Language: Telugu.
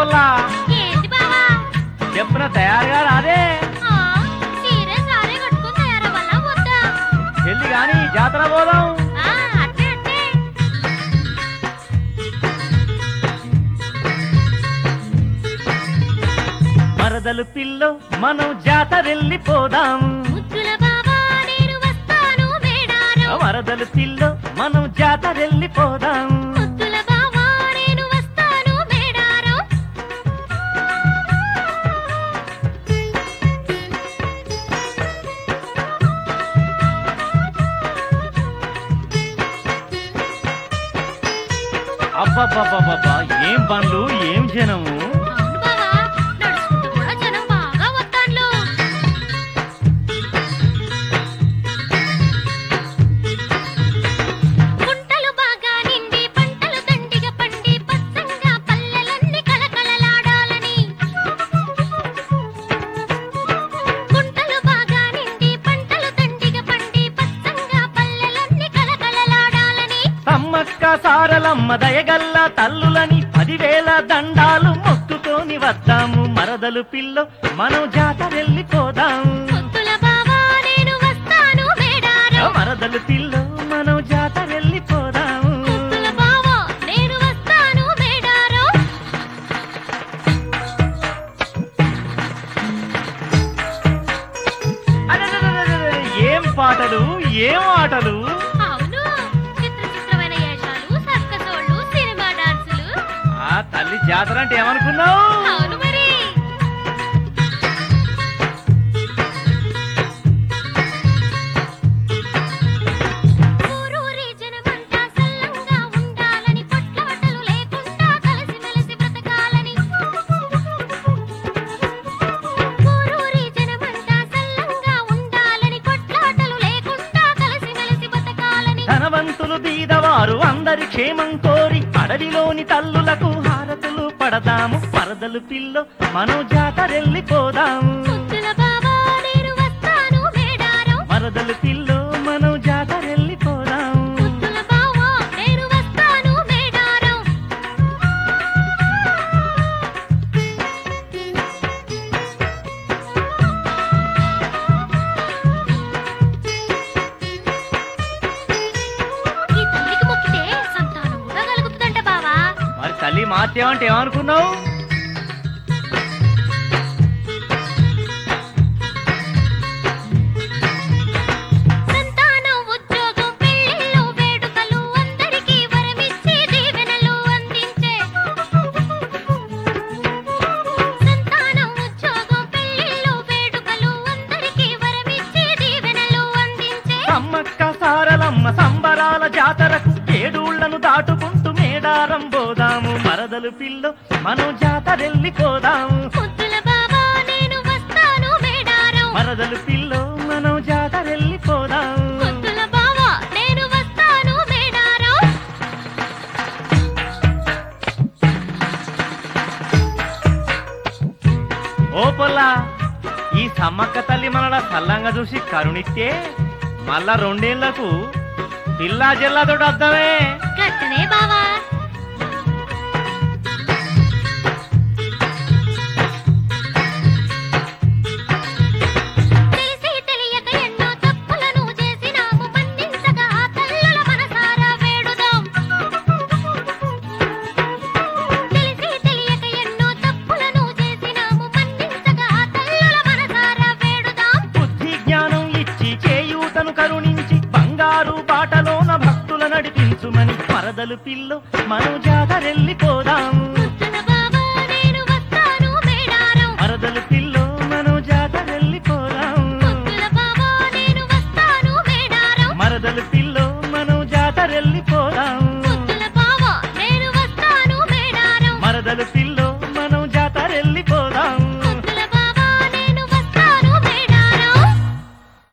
పల్లా ఏంటి బావా చెప్పున తయారుగా రాదే ఆ, చీర సారే కట్టుకుని తయారవ్వాలా వద్దా వెళ్ళి గాని జాతర పోదాం ఆ, అట్టే అట్టే మరదలు పిల్లో మనం జాతరెళ్ళిపోదాం ముద్దుల బావా నేను వస్తాను మేడారం మరదలు పిల్లో మనం జాతరెళ్ళిపోదాం ముద్దుల బావా నేను వస్తాను మేడారం అబ్బబ్బబ్బబ్బబ్బా ఏం బండ్లు ఏం జనము అవును బావా నడుచుకుంటూ కూడా జనం బాగా వస్తాన్లు గుంటలు బాగా నిండి పంటలు దండిగా పండి పచ్చంగా పల్లెలన్నీ కలకలలాడాలని గుంటలు బాగా నిండి పంటలు దండిగా పండి పచ్చంగా పల్లెలన్నీ కలకలలాడాలని సమ్మక్క సారలమ్మ దయగల్ల తల్లులని పదివేల దండాలు మొక్కుతోని వద్దాము మరదలు పిల్లో మనం జాతరెళ్ళిపోదాం ముద్దుల బావా నేను వస్తాను మేడారం మరదలు పిల్లో మనం జాతరెళ్ళిపోదాం ముద్దుల బావా నేను వస్తాను మేడారం అరెరెరెరెరెరె, ఏం పాటలు ఏం ఆటలు అవును చిత్ర చిత్రమైన వేషాలు సర్కసోళ్ళు సినిమా డాన్సులు ఆ తల్లి జాతర అంటే ఏమనుకున్నావు అవును మరి ఊరూరి జనమంతా సల్లంగా ఉండాలని కొట్లాటలు లేకుండా కలిసిమెలిసి బ్రతకాలని ఊరూరి జనమంతా సల్లంగా ఉండాలని కొట్లాటలు లేకుండా కలిసిమెలిసి బ్రతకాలని ధనవంతులు బీదవారు అందరి క్షేమం కోరి అడవిలోని తల్లులకు హారతులు పడదాము పరదలు పిల్లో మనం జాతరెళ్ళిపోదాము ముద్దుల బాబా నేను వస్తాను మేడారం మరదలు పిల్లో మనం జాతరెళ్ళిపోదాము ముద్దుల బావా నేను వస్తాను మేడారం ఈ తల్లికి మొక్కితే సంతానం కూడా కలుగుతుందంట బావా మరి తల్లి మార్చేమంటే ఏమనుకున్నావు సంతానం ఉద్యోగం పెళ్ళిళ్ళు వేడుకలు అందరికీ వరమిచ్చి దీవెనలు అందించే సంతానం ఉద్యోగం పెళ్ళిళ్ళు వేడుకలు అందరికీ వరమిచ్చి దీవెనలు అందించే సమ్మక్క సారలమ్మ సంబరాల జాతరకు ఏడూళ్లను దాటుకుంటూ మేడారం పోదాము మరదలు పిల్లో మనం జాతరెళ్ళిపోదాము ముద్దుల బాబా నేను వస్తాను మేడారం మరదలు పిల్లో మనం జాతరెళ్ళిపోదాము ముద్దుల బావా నేను వస్తాను మేడారం ఓ పొల్లా ఈ సమ్మక్క తల్లి మనల సల్లంగా చూసి కరుణిస్తే మళ్ళా రెండేళ్లకు పిల్లా జిల్లాతోటి అర్థమే గట్టనే బావా తెలిసి తెలియక ఎన్నో తప్పులను చేసినాము మన్నించగా ఆ తల్లుల మనసారా వేడుదాం తెలిసి తెలియక ఎన్నో తప్పులను చేసినాము మన్నించగా ఆ తల్లుల మనసారా వేడుదాం బుద్ధి జ్ఞానం ఇచ్చి చేయూతను కరుణించి బంగారు బాటలోన భక్తుల నడిపించుమని మరదలు పిల్లు మనం జాతరెళ్ళిపోదాము ముద్దుల బాబా నేను వస్తాను మేడారం మరదలు పిల్లు మనం జాతరెళ్ళిపోదాము ముద్దుల బాబా నేను వస్తాను మేడారం మరదలు పిల్లు మనం జాతరెళ్ళిపోదాము